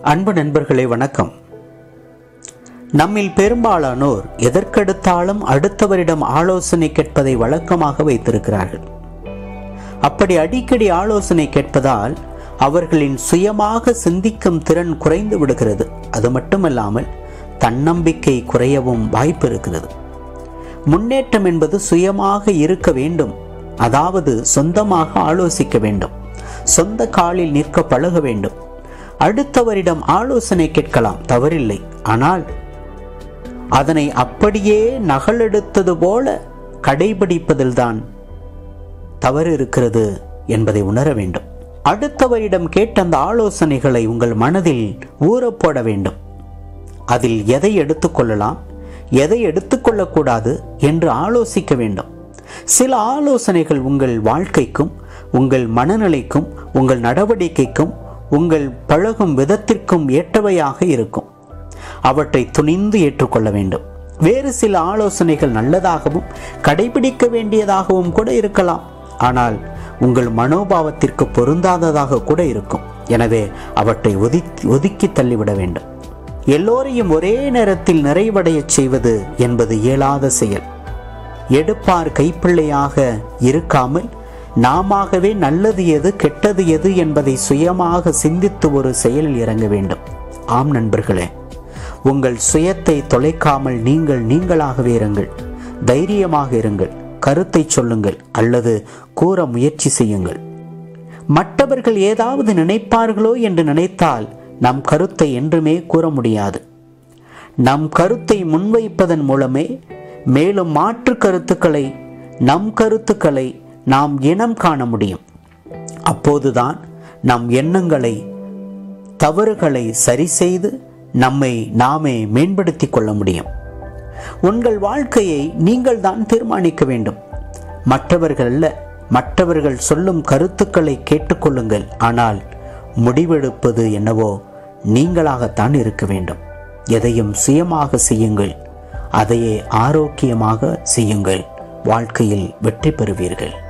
அன்பு நண்பர்களே வணக்கம் நம்மில் பெரும்பாலானோர் எதற்கெடுத்தாலும் அடுத்தவரிடம் ஆலோசனை கேட்பதை வழக்கமாக வைத்திருக்கிறார்கள் அப்படி அடிக்கடி ஆலோசனை கேட்பதால் அவர்களின் சுயமாக சிந்திக்கும் திறன் குறைந்து விடுகிறது அது மட்டுமல்லாமல் தன்னம்பிக்கை குறையவும் வாய்ப்பு இருக்கிறது முன்னேற்றம் என்பது சுயமாக இருக்க வேண்டும் அதாவது சொந்தமாக ஆலோசிக்க வேண்டும் சொந்த காலில் நிற்க பழக வேண்டும் அடுத்தவரிடம் ஆலோசனை கேட்கலாம் தவறில்லை ஆனால் அதனை அப்படியே நகலெடுத்தது போல கடைபிடிப்பதில்தான் தவறு இருக்கிறது என்பதை உணர வேண்டும் அடுத்தவரிடம் கேட்ட அந்த ஆலோசனைகளை உங்கள் மனதில் ஊறப்போட வேண்டும் அதில் எதை எடுத்துக்கொள்ளலாம் எதை எடுத்துக்கொள்ளக்கூடாது என்று ஆலோசிக்க வேண்டும் சில ஆலோசனைகள் உங்கள் வாழ்க்கைக்கும் உங்கள் மனநிலைக்கும் உங்கள் நடவடிக்கைக்கும் உங்கள் பழகும் விதத்திற்கும் ஏற்றவையாக இருக்கும் அவற்றை துணிந்து ஏற்றுக்கொள்ள வேண்டும் வேறு சில ஆலோசனைகள் நல்லதாகவும் கடைபிடிக்க வேண்டியதாகவும் கூட இருக்கலாம் ஆனால் உங்கள் மனோபாவத்திற்கு பொருந்தாததாக கூட இருக்கும் எனவே அவற்றை ஒதுக்கி ஒதுக்கி தள்ளிவிட வேண்டும் எல்லோரையும் ஒரே நேரத்தில் நிறைவடையச் செய்வது என்பது இயலாத செயல் எடுப்பார் கைப்பிள்ளையாக இருக்காமல் நாமவே நல்லது எது கெட்டது எது என்பதை சுயமாக சிந்தித்து ஒரு செயலில் இறங்க வேண்டும் ஆம் நண்பர்களே உங்கள் சுயத்தை தொலைக்காமல் நீங்கள் நீங்களாகவே இருங்கள் தைரியமாக இருங்கள் கருத்தை சொல்லுங்கள் அல்லது கூற முயற்சி செய்யுங்கள் மற்றவர்கள் ஏதாவது நினைப்பார்களோ என்று நினைத்தால் நம் கருத்தை என்றுமே கூற முடியாது நம் கருத்தை முன்வைப்பதன் மூலமே மேலும் மாற்று கருத்துக்களை நம் கருத்துக்களை நாம் இனம் காண முடியும் அப்போதுதான் நம் எண்ணங்களை தவறுகளை சரி செய்து நம்மை நாமே மேம்படுத்திக் கொள்ள முடியும் உங்கள் வாழ்க்கையை நீங்கள் தான் தீர்மானிக்க வேண்டும் மற்றவர்கள் அல்ல மற்றவர்கள் சொல்லும் கருத்துக்களை கேட்டுக்கொள்ளுங்கள் ஆனால் முடிவெடுப்பது என்னவோ நீங்களாகத்தான் இருக்க வேண்டும் எதையும் சுயமாக செய்யுங்கள் அதையே ஆரோக்கியமாக செய்யுங்கள் வாழ்க்கையில் வெற்றி பெறுவீர்கள்